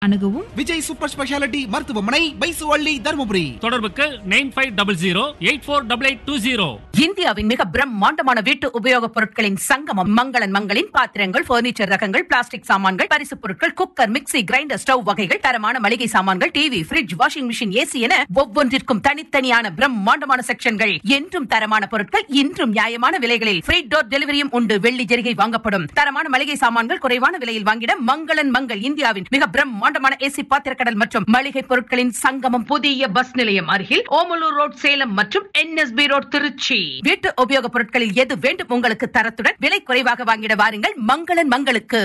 அணுகவும் Vijay super speciality மருத்துவமனை பைசுவள்ளி தருமபுரி தொடர்புக்கு nine five double zero eight four double eight two zero இந்தியாவின் மிக பிரம்மாண்டமான வீட்டு உபயோகப் பொருட்களின் சங்கமம் மங்களன் மங்களின் பாத்திரங்கள் பர்னிச்சர் ரகங்கள் பிளாஸ்டிக் சாமான்கள் பரிசுப் பொருட்கள் குக்கர் மிக்ஸி கிரைண்டர் ஸ்டவ் வகைகள் தரமான மளிகை சாமான்கள் TV fridge washing machine AC என ஒவ்வொன்றிற்கும் தனித்தனியான பிரம்மாண்டமான செக்ஷன்கள் என்றும் தரமான பொருட்கள் இன்றும் நியாயமான விலைகளில் ஃப்ரீ டோர் டெலிவரியும் உண்டு வெள்ளி ஜெரிகை வாங்கப்படும் தரமான மளிகை சாமான்கள் குறைவான விலையில் வாங்கிட மங்களன் மங்கள் இந்தியாவின் மிக பிரம்மாண்டமான ஏசி பாத்திரக்கடல் மற்றும் மளிகை பொருட்களின் சங்கமம் புதிய பஸ் நிலையம் அருகில் ஓமலூர் ரோட் சேலம் மற்றும் என்எஸ்பி ரோட் திருச்சி வீட்டு உபயோகப் பொருட்களில் எது வேண்டும் உங்களுக்கு தரத்துடன் விலை குறைவாக வாங்கிட வாருங்கள் மங்களன் மங்களுக்கு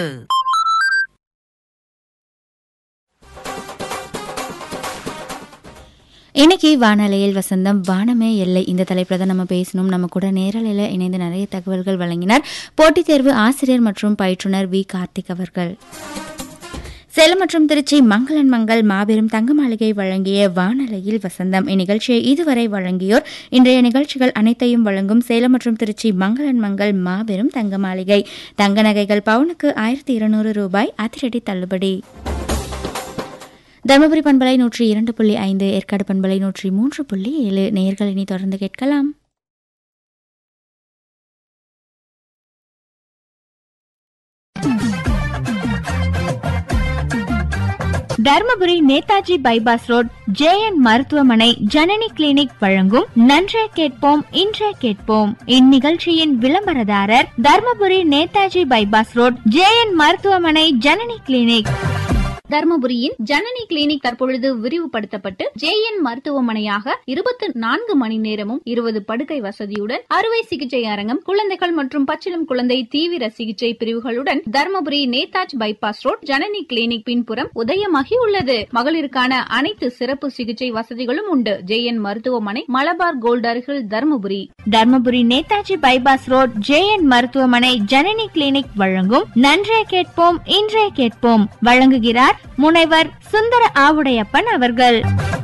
இன்னைக்கு வானலையில் வசந்தம் வானமே எல்லை இந்த தலைப்பில் தான் நம்ம பேசணும் நம்ம கூட நேரலையில் இணைந்து நிறைய தகவல்கள் வழங்கினார் போட்டித் தேர்வு ஆசிரியர் மற்றும் பயிற்றுனர் வி கார்த்திக் அவர்கள் சேலம் மற்றும் திருச்சி மங்களன் மங்கள் மாபெரும் தங்க மாளிகை வழங்கிய வானலையில் வசந்தம் இந்நிகழ்ச்சியை இதுவரை வழங்கியோர் இன்றைய நிகழ்ச்சிகள் அனைத்தையும் வழங்கும் சேலம் மற்றும் திருச்சி மங்களன் மங்கள் மாபெரும் தங்க மாளிகை தங்க நகைகள் பவுனுக்கு ஆயிரத்தி இருநூறு ரூபாய் அதிரடி தள்ளுபடி தருமபுரி பண்பலை நூற்றி இரண்டு புள்ளி ஐந்து ஏற்காடு பண்பலை நூற்றி மூன்று புள்ளி ஏழு நேயர்கள் இனி தொடர்ந்து கேட்கலாம் Dharmapuri Netaji bypass road JN மருத்துவமனை ஜனனி கிளினிக் வழங்கும் நன்றே கேட்போம் இன்றே கேட்போம் இந்நிகழ்ச்சியின் விளம்பரதாரர் Dharmapuri Netaji bypass road JN மருத்துவமனை ஜனனி கிளினிக் தர்மபுரியின் ஜனனி கிளினிக் தற்பொழுது விரிவுபடுத்தப்பட்டு ஜேஎன் மருத்துவமனையாக இருபத்தி நான்கு மணி நேரமும் இருபது படுக்கை வசதியுடன் அறுவை சிகிச்சை அரங்கம் குழந்தைகள் மற்றும் பச்சிளம் குழந்தை தீவிர சிகிச்சை பிரிவுகளுடன் Dharmapuri Netaji bypass road Janani clinic பின்புறம் உதயமாகி உள்ளது மகளிருக்கான அனைத்து சிறப்பு சிகிச்சை வசதிகளும் உண்டு ஜேஎன் மருத்துவமனை மலபார் கோல்ட் அருகில் Dharmapuri Dharmapuri Netaji bypass road JN மருத்துவமனை ஜனனி கிளினிக் வழங்கும் நன்றே கேட்போம் இன்றே கேட்போம் வழங்குகிறார் முனைவர் சுந்தர ஆவுடையப்பன் அவர்கள்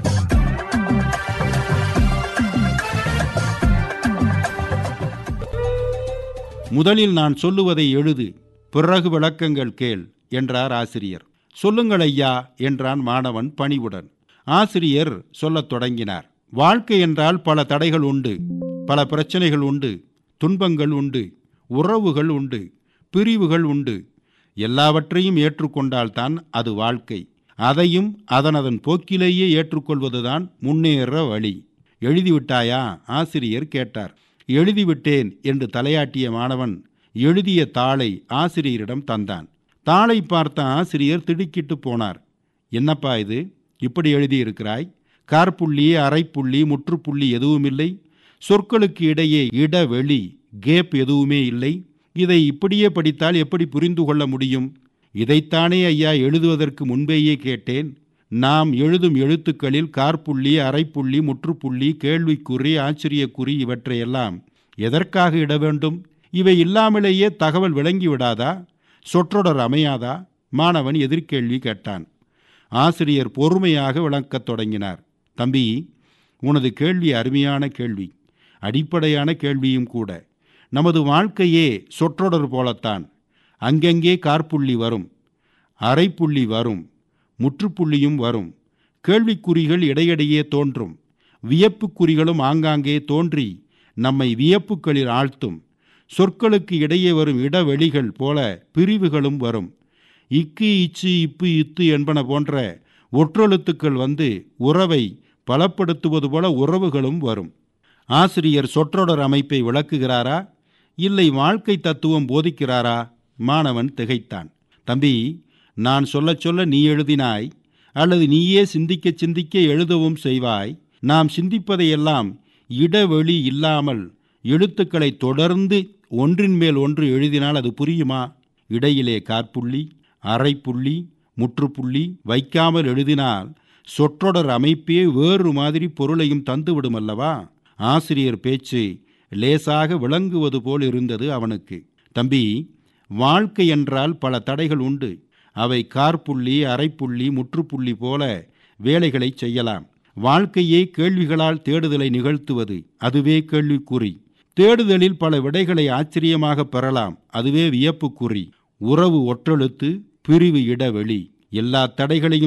முதலில் நான் சொல்லுவதை எழுது பிறகு விளக்கங்கள் கேள் என்றார் ஆசிரியர் சொல்லுங்கள் ஐயா என்றான் மாணவன் பணிவுடன் ஆசிரியர் சொல்லத் தொடங்கினார் வாழ்க்கை என்றால் பல தடைகள் உண்டு பல பிரச்சனைகள் உண்டு துன்பங்கள் உண்டு உறவுகள் உண்டு பிரிவுகள் உண்டு எல்லாவற்றையும் ஏற்றுக்கொண்டால்தான் அது வாழ்க்கை அதையும் அதனதன் போக்கிலேயே ஏற்றுக்கொள்வதுதான் முன்னேற வழி எழுதிவிட்டாயா ஆசிரியர் கேட்டார் எழுதிவிட்டேன் என்று தலையாட்டிய மாணவன் எழுதிய தாளை ஆசிரியரிடம் தந்தான் தாளை பார்த்த ஆசிரியர் திடுக்கிட்டு போனார் என்னப்பா இது இப்படி எழுதியிருக்கிறாய் கார்புள்ளி அரைப்புள்ளி முற்றுப்புள்ளி எதுவுமில்லை சொற்களுக்கு இடையே இடைவெளி கேப் எதுவுமே இல்லை இதை இப்படியே படித்தால் எப்படி புரிந்து கொள்ள முடியும் இதைத்தானே ஐயா எழுதுவதற்கு முன்பேயே கேட்டேன் நாம் எழுதும் எழுத்துக்களில் கார்புள்ளி அரைப்புள்ளி முற்றுப்புள்ளி கேள்விக்குறி ஆச்சரியக்குறி இவற்றையெல்லாம் எதற்காக இட வேண்டும் இவை இல்லாமலேயே தகவல் விளங்கிவிடாதா சொற்றொடர் அமையாதா மாணவன் எதிர்கேள்வி கேட்டான் ஆசிரியர் பொறுமையாக விளக்கத் தொடங்கினார் தம்பி உனது கேள்வி அருமையான கேள்வி அடிப்படையான கேள்வியும் கூட நமது வாழ்க்கையே சொற்றொடர் போலத்தான் அங்கங்கே கார்புள்ளி வரும் அரைப்புள்ளி வரும் முற்றுப்புள்ளியும் வரும் கேள்விக்குறிகள் இடையிடையே தோன்றும் வியப்புக்குறிகளும் ஆங்காங்கே தோன்றி நம்மை வியப்புகளில் ஆழ்த்தும் சொற்களுக்கு இடையே வரும் இடைவெளிகள் போல பிரிவுகளும் வரும் இக்கு இச்சு இப்பு இத்து என்பன போன்ற ஒற்றெழுத்துக்கள் வந்து உறவை பலப்படுத்துவது போல உறவுகளும் வரும் ஆசிரியர் சொற்றொடர் அமைப்பை விளக்குகிறாரா இல்லை வாழ்க்கை தத்துவம் போதிக்கிறாரா மாணவன் திகைத்தான் தம்பி நான் சொல்லச் சொல்ல நீ எழுதினாய் அல்லது நீயே சிந்திக்க சிந்திக்க எழுதவும் செய்வாய் நாம் சிந்திப்பதையெல்லாம் இடைவெளி இல்லாமல் எழுத்துக்களை தொடர்ந்து ஒன்றின் மேல் ஒன்று எழுதினால் அது புரியுமா இடையிலே காற்புள்ளி அரைப்புள்ளி முற்றுப்புள்ளி வைக்காமல் எழுதினால் சொற்றொடர் அமைப்பே வேறு மாதிரி பொருளையும் தந்துவிடும் அல்லவா ஆசிரியர் பேச்சு லேசாக விளங்குவது போல் இருந்தது அவனுக்கு தம்பி வாழ்க்கை என்றால் பல தடைகள் உண்டு அவை கார்புள்ளி அரைப்புள்ளி முற்றுப்புள்ளி போல வேலைகளை செய்யலாம் வாழ்க்கையே கேள்விகளால் தேடுதலை நிகழ்த்துவது அதுவே கேள்விக்குறி தேடுதலில் பல விடைகளை ஆச்சரியமாக பெறலாம் அதுவே வியப்புக்குறி உறவு ஒற்றெழுத்து பிரிவு இடைவெளி எல்லா தடைகளையும்